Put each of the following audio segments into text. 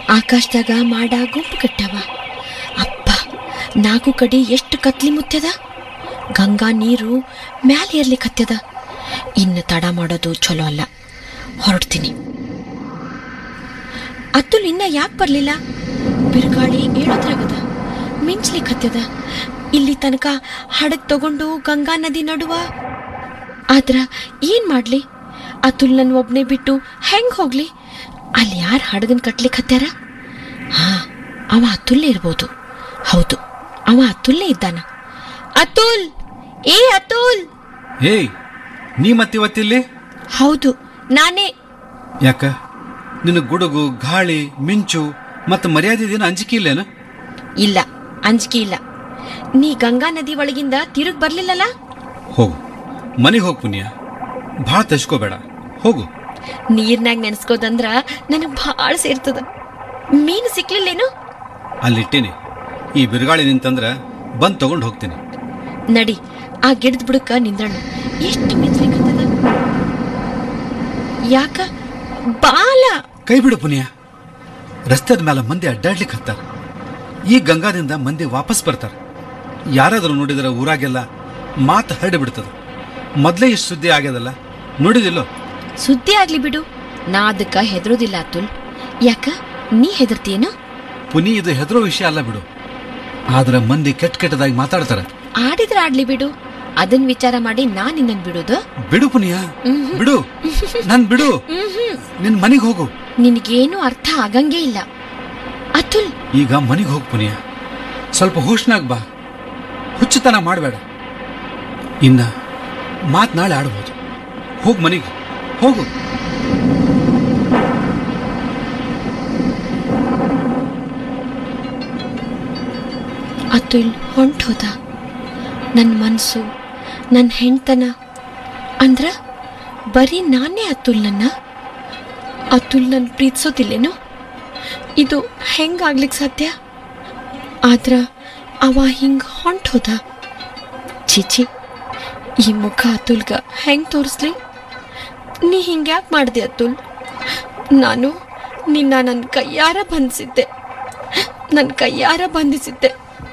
ಆಕಾಶದಾಗ ಮಾಡ ಗುಂಪು ಕಟ್ಟಾವ ಅಪ್ಪ ನಾಲ್ಕು ಕಡೆ ಎಷ್ಟು ಕತ್ಲಿ ಮುತ್ಯದ ಗಂಗಾ ನೀರು ಮ್ಯಾಲೆ ಏರ್ಲಿಕ್ಕತ್ಯದ ಇನ್ನು ತಡ ಮಾಡೋದು ಚಲೋ ಅಲ್ಲ ಹೊರಡ್ತೀನಿ ಅತ್ತುಲ್ ಇನ್ನ ಯಾಕೆ ಬರಲಿಲ್ಲ ಬಿರುಗಾಳಿ ಏಳೋದ್ರಾಗದ ಮಿಂಚ್ಲಿಕ್ಕತ್ಯದ ಇಲ್ಲಿ ತನಕ ಹಡಗ್ ತಗೊಂಡು ಗಂಗಾ ನದಿ ನಡುವ ಆದ್ರ ಏನ್ ಮಾಡ್ಲಿ ಅತುಲ್ ನನ್ನ ಒಬ್ನೇ ಬಿಟ್ಟು ಹೆಂಗ್ ಹೋಗ್ಲಿ ಅಲ್ಲಿ ಯಾರು ಹಡಗನ್ ಕಟ್ಲಿಕ್ಕೆ ಹತ್ಯಾರ ಹಾ ಅವ ಅತುಲ್ಲೇ ಇರ್ಬೋದು ಹೌದು ಅವ ಅತುಲ್ಲೇ ಇದ್ದಾನ ಅತುಲ್ ಏ ಅತುಲ್ ಏಯ್ ನೀ ಮತ್ತಿವತ್ತಿಲ್ಲಿ ಹೌದು ನಾನೇ ಯಾಕ ನಿನ್ನ ಗುಡುಗು ಗಾಳಿ ಮಿಂಚು ಮತ್ತು ಮರ್ಯಾದೆ ದಿನ ಅಂಜಿಕೆ ಇಲ್ಲೇನ ಇಲ್ಲ ಅಂಜಿಕೆ ಇಲ್ಲ ನೀ ಗಂಗಾ ನದಿ ಒಳಗಿಂದ ತಿರುಗ್ ಬರ್ಲಿಲ್ಲಲ್ಲ ಹೋಗು ಮನೆಗೆ ಹೋಗು ಪುಣ್ಯ ಭಾಳ ತಚ್ಕೋಬೇಡ ಹೋಗು ನೀರ್ನಾಗ ನೆನೆಸ್ಕೋದಂದ್ರ ನನಗ್ ಭಾಳ ಸೇರ್ತದ ಮೀನು ಸಿಕ್ಲಿಲ್ಲೇನು ಅಲ್ಲಿಟ್ಟೇನಿ ಈ ಬಿರುಗಾಳಿ ನಿಂತಂದ್ರ ಬಂದ್ ತಗೊಂಡು ಹೋಗ್ತೀನಿ ನಡಿ ಆ ಗಿಡದ ಬುಡಕ್ಕ ನಿಂದ್ರಣ ಎಷ್ಟು ಮಿಂಚ್ಲಿಕ್ಕತ್ತದ ಯಾಕ ಬಾಲ ಕೈ ಬಿಡು ಪುಣ್ಯ ರಸ್ತೆದ ಮೇಲೆ ಮಂದಿ ಅಡ್ಡಾಡ್ಲಿಕ್ಕೆ ಹತ್ತಾರ ಈ ಗಂಗಾದಿಂದ ಮಂದಿ ವಾಪಸ್ ಬರ್ತಾರ ಯಾರಾದರೂ ನೋಡಿದ್ರೆ ಊರಾಗೆಲ್ಲ ಮಾತು ಹರಡಿ ಬಿಡ್ತದ ಮೊದಲೇ ಇಷ್ಟು ಸುದ್ದಿ ಆಗ್ಯದಲ್ಲ ನೋಡಿದಿಲ್ಲೋ ಸುದ್ದಿ ಆಗ್ಲಿ ಬಿಡು ನಾ ಅದಕ್ಕ ಹೆದರೋದಿಲ್ಲ ಅತುಲ್ ಯಾಕ ನೀ ಹೆದರ್ತೀಯೇನು ಪುನಿ ಇದು ಹೆದರೋ ವಿಷಯ ಅಲ್ಲ ಬಿಡು ಆದ್ರೆ ಮಂದಿ ಕೆಟ್ಟ ಕೆಟ್ಟದಾಗಿ ಮಾತಾಡ್ತಾರ ಆಡಿದ್ರ ಆಡ್ಲಿ ಬಿಡು ಅದನ್ ವಿಚಾರ ಮಾಡಿ ನಾ ನಿನ್ನನ್ ಬಿಡೋದು ಬಿಡು ಪುನಿಯ ಬಿಡು ನನ್ ಬಿಡು ನಿನ್ ಮನೆಗೆ ಹೋಗು ನಿನಗೇನು ಅರ್ಥ ಆಗಂಗೇ ಇಲ್ಲ ಅತುಲ್ ಈಗ ಮನೆಗೆ ಹೋಗು ಪುನಿಯ ಸ್ವಲ್ಪ ಹೋಶ್ನಾಗ ಬಾ ಹುಚ್ಚುತನ ಮಾಡಬೇಡ ಇನ್ನ ಮಾತ್ ನಾಳೆ ಆಡ್ಬೋದು ಹೋಗು ಮನೆಗೆ ಹೋಗು ಅತುಲ್ ಹೊಂಟೋದ ನನ್ನ ಮನಸ್ಸು ನನ್ನ ಹೆಣ್ತನ ಅಂದ್ರ ಬರೀ ನಾನೇ ಅತುಲ್ ನನ್ನ ಅತುಲ್ ನನ್ನ ಪ್ರೀತಿಸೋದಿಲ್ಲೇನು ಇದು ಹೆಂಗಾಗ್ಲಿಕ್ಕೆ ಸಾಧ್ಯ ಆದ್ರ ಅವ ಹಿಂಗ ಹೊಂಟೋದ ಚಿಚಿ ಈ ಮುಖ ಅತುಲ್ಗ ಹೆಂಗ್ ತೋರಿಸ್ಲಿ ನೀ ಹಿಂಗ್ಯಾಕೆ ಮಾಡಿದೆ ಅತುಲ್ ನಾನು ನಿನ್ನ ನನ್ನ ಕೈಯಾರ ಬಂಧಿಸಿದ್ದೆ ನನ್ನ ಕೈಯಾರ ಬಂಧಿಸಿದ್ದೆ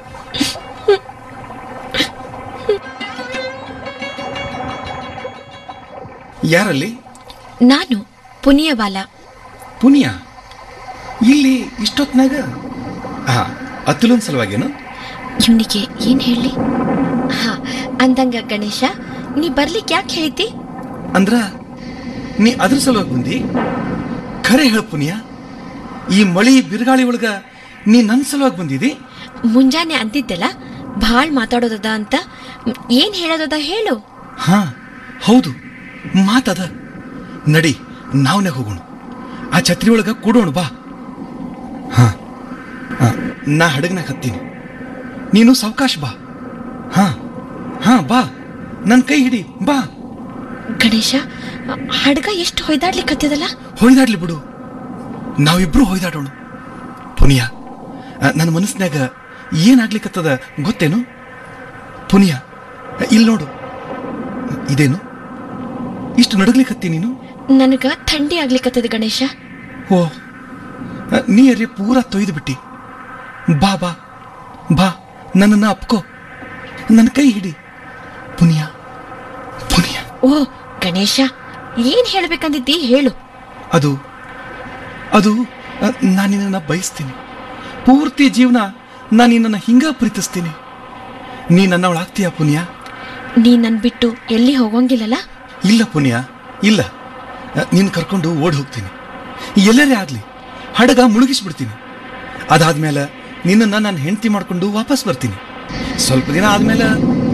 ಯಾರಲ್ಲಿ ನಾನು ಪುನಿಯವಾಲ ಪುನಿಯ ಇಲ್ಲಿ ಇಷ್ಟೊತ್ನಾಗ ಹಾ ಅತುಲನ್ ಸಲುವಾಗೇನು ಇವನಿಗೆ ಏನ್ ಹೇಳಿ ಹಾ ಅಂದಂಗ ಗಣೇಶ ನೀ ಬರ್ಲಿಕ್ಕೆ ಯಾಕೆ ಹೇಳಿದ್ದಿ ಅಂದ್ರ ನೀ ಅದ್ರ ಸಲುವಾಗಿ ಬಂದಿ ಖರೆ ಹೇಳ ಪುನಿಯ ಈ ಮಳಿ ಬಿರುಗಾಳಿ ಒಳಗ ನೀ ನನ್ನ ಸಲುವಾಗಿ ಬಂದಿದಿ ಮುಂಜಾನೆ ಅಂತಿದ್ದೆಲ್ಲ ಭಾಳ್ ಮಾತಾಡೋದದ ಅಂತ ಮ್, ಏನ್ ಹೇಳೋದದ ಹೇಳು ಹಾ ಹೌದು ಮಾತದ ನಡಿ ನಾವ್ನೇ ಹೋಗೋಣ ಆ ಛತ್ರಿ ಒಳಗ ಕೂಡೋಣ ಬಾ ಹಾ ಹಾ, ನಾ ಹಡಗನಾಗ ಹತ್ತೀನಿ ನೀನು ಸಾವಕಾಶ ಬಾ ಹಾ ಹಾ ಬಾ ನನ್ನ ಕೈ ಹಿಡಿ ಬಾ ಗಣೇಶ ಹಡ್ಗ ಎಷ್ಟು ಹೊಯ್ದಾಡ್ಲಿಕ್ಕತ್ತದಲ್ಲ ಹೊಯ್ದಾಡ್ಲಿ ಬಿಡು ನಾವಿಬ್ರು ಹೊಯ್ದಾಡೋಣ ಪುನಿಯ ನನ್ನ ಮನಸ್ಸಿನಾಗ ಏನಾಗ್ಲಿಕ್ಕತ್ತದ ಗೊತ್ತೇನು ಪುನಿಯ ಇಲ್ಲಿ ನೋಡು ಇದೇನು ಇಷ್ಟು ನಡಗ್ಲಿಕ್ಕತ್ತಿ ನೀನು ನನಗ ಥಂಡಿ ಆಗ್ಲಿಕ್ಕತ್ತದ ಗಣೇಶ ಓ ನೀ ಅರಿ ಪೂರ ತೊಯ್ದು ಬಿಟ್ಟಿ ಬಾ ಬಾ ಬಾ ನನ್ನನ್ನು ಅಪ್ಕೋ ನನ್ನ ಕೈ ಹಿಡಿ ಪುನಿಯ ಪುನಿಯ ಓ ಗಣೇಶ ಏನ್ ಹೇಳ್ಬೇಕಂದಿದ್ದಿ ಹೇಳು ಅದು ಅದು ನಾನು ನಿನ್ನನ್ನು ಬಯಸ್ತೀನಿ ಪೂರ್ತಿ ಜೀವನ ನಾನು ನಿನ್ನನ್ನು ಹಿಂಗ ಪ್ರೀತಿಸ್ತೀನಿ ನೀ ನನ್ನವಳಾಗ್ತೀಯ ಪುಣ್ಯ ನೀ ನನ್ ಬಿಟ್ಟು ಎಲ್ಲಿ ಹೋಗಂಗಿಲ್ಲಲ್ಲ ಇಲ್ಲ ಪುಣ್ಯ ಇಲ್ಲ ನಿನ್ನ ಕರ್ಕೊಂಡು ಓಡ್ ಹೋಗ್ತೀನಿ ಎಲ್ಲರೇ ಆಗ್ಲಿ ಹಡಗ ಮುಳುಗಿಸ್ಬಿಡ್ತೀನಿ ಅದಾದ್ಮೇಲೆ ನಿನ್ನನ್ನು ನಾನು ಹೆಂಡತಿ ಮಾಡ್ಕೊಂಡು ವಾಪಸ್ ಬರ್ತೀನಿ ಸ್ವಲ್ಪ ದಿನ ಆದ್ಮೇಲೆ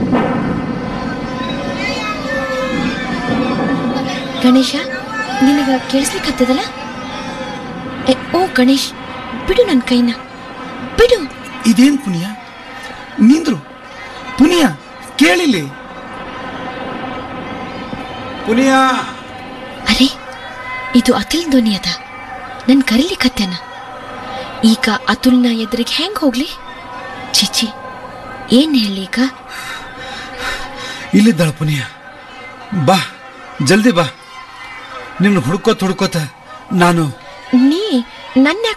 ಗಣೇಶ ನಿನಗ ಕೇಳಿಸ್ಲಿಕ್ಕತ್ತದಲ್ಲ ಎ, ಓ ಗಣೇಶ್ ಬಿಡು ನನ್ನ ಕೈನ ಬಿಡು ಇದೇನ್ ಪುಣ್ಯ ನಿಂದ್ರು ಪುಣ್ಯ ಕೇಳಿಲ್ಲಿ ಪುನಿಯ ಅರೆ ಇದು ಅತುಲ್ ಧ್ವನಿ ಅದ ನನ್ ಕರೀಲಿಕ್ಕತ್ತೇನ ಈಗ ಅತುಲ್ನ ಎದುರಿಗೆ ಹೆಂಗ್ ಹೋಗ್ಲಿ ಚಿಚಿ ಏನ್ ಹೇಳಿ ಈಗ ಇಲ್ಲಿದ್ದಾಳ ಪುನಿಯ ಬಾ ಜಲ್ದಿ ಬಾ ನಿನ್ನ ಹುಡ್ಕೋತ ಹುಡ್ಕೋತ ನಾನು ನೀ ನನ್ನ